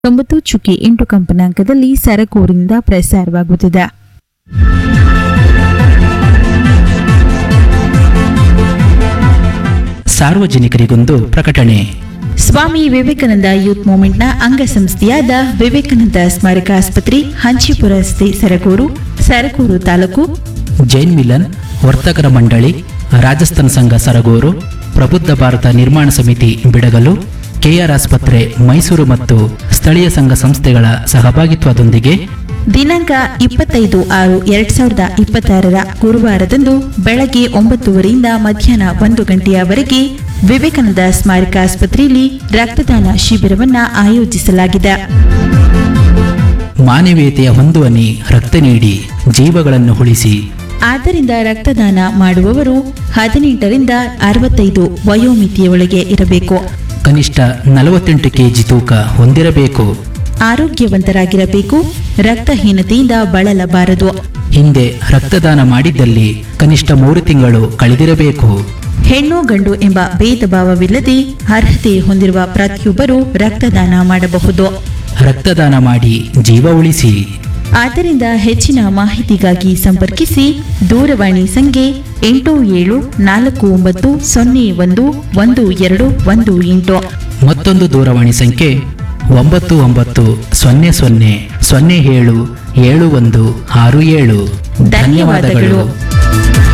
ತೊಂಬತ್ತು ಚುಕ್ಕಿ ಎಂಟು ಕಂಪನಾಂಕದಲ್ಲಿ ಸರಕೂರಿನಿಂದ ಪ್ರಸಾರವಾಗುತ್ತಿದೆ ಸಾರ್ವಜನಿಕರಿಗೊಂದು ಪ್ರಕಟಣೆ ಸ್ವಾಮಿ ವಿವೇಕಾನಂದ ಯೂತ್ ಮೂವ್ಮೆಂಟ್ನ ಅಂಗಸಂಸ್ಥೆಯಾದ ವಿವೇಕಾನಂದ ಸ್ಮಾರಕ ಆಸ್ಪತ್ರೆ ಹಂಚಿಪುರ ರಸ್ತೆ ಸರಗೂರು ಸರಗೂರು ತಾಲೂಕು ಜೈನ್ ಮಿಲನ್ ವರ್ತಕರ ಮಂಡಳಿ ರಾಜಸ್ಥಾನ ಸಂಘ ಸರಗೂರು ಪ್ರಬುದ್ಧ ಭಾರತ ನಿರ್ಮಾಣ ಸಮಿತಿ ಬಿಡಗಲು ಕೆಆರ್ ಆಸ್ಪತ್ರೆ ಮೈಸೂರು ಮತ್ತು ಸ್ಥಳೀಯ ಸಂಘ ಸಂಸ್ಥೆಗಳ ಸಹಭಾಗಿತ್ವದೊಂದಿಗೆ ದಿನಾಂಕ ಇಪ್ಪತ್ತೈದು ಆರು ಎರಡ್ ಸಾವಿರದ ಇಪ್ಪತ್ತಾರರ ಗುರುವಾರದಂದು ಬೆಳಗ್ಗೆ ಒಂಬತ್ತುವರೆಯಿಂದ ಮಧ್ಯಾಹ್ನ ಒಂದು ಗಂಟೆಯವರೆಗೆ ವಿವೇಕಾನಂದ ಸ್ಮಾರಕ ಆಸ್ಪತ್ರೆಯಲ್ಲಿ ರಕ್ತದಾನ ಶಿಬಿರವನ್ನ ಆಯೋಜಿಸಲಾಗಿದೆ ಮಾನವೀಯತೆಯ ಹೊಂದುವನಿ ರಕ್ತ ನೀಡಿ ಜೀವಗಳನ್ನು ಉಳಿಸಿ ಆದ್ದರಿಂದ ರಕ್ತದಾನ ಮಾಡುವವರು ಹದಿನೆಂಟರಿಂದ ಅರವತ್ತೈದು ವಯೋಮಿತಿಯೊಳಗೆ ಇರಬೇಕು ಕನಿಷ್ಠ ನಲವತ್ತೆಂಟು ಕೆಜಿ ತೂಕ ಹೊಂದಿರಬೇಕು ಆರೋಗ್ಯವಂತರಾಗಿರಬೇಕು ರಕ್ತಹೀನತೆಯಿಂದ ಬಳಲಬಾರದು ಹಿಂದೆ ರಕ್ತದಾನ ಮಾಡಿದ್ದಲ್ಲಿ ಕನಿಷ್ಠ ಮೂರು ತಿಂಗಳು ಕಳೆದಿರಬೇಕು ಹೆಣ್ಣು ಗಂಡು ಎಂಬ ಭೇದ ಭಾವವಿಲ್ಲದೆ ಅರ್ಹತೆ ಹೊಂದಿರುವ ಪ್ರತಿಯೊಬ್ಬರು ರಕ್ತದಾನ ಮಾಡಬಹುದು ರಕ್ತದಾನ ಮಾಡಿ ಜೀವ ಉಳಿಸಿ ಆದ್ದರಿಂದ ಹೆಚ್ಚಿನ ಮಾಹಿತಿಗಾಗಿ ಸಂಪರ್ಕಿಸಿ ದೂರವಾಣಿ ಸಂಖ್ಯೆ ಎಂಟು ಏಳು ನಾಲ್ಕು ಒಂಬತ್ತು ಸೊನ್ನೆ ಒಂದು ಒಂದು ಎರಡು ಒಂದು ಎಂಟು ಮತ್ತೊಂದು ದೂರವಾಣಿ ಸಂಖ್ಯೆ ಒಂಬತ್ತು ಒಂಬತ್ತು ಸೊನ್ನೆ ಸೊನ್ನೆ ಸೊನ್ನೆ ಏಳು ಏಳು ಒಂದು ಆರು ಏಳು ಧನ್ಯವಾದಗಳು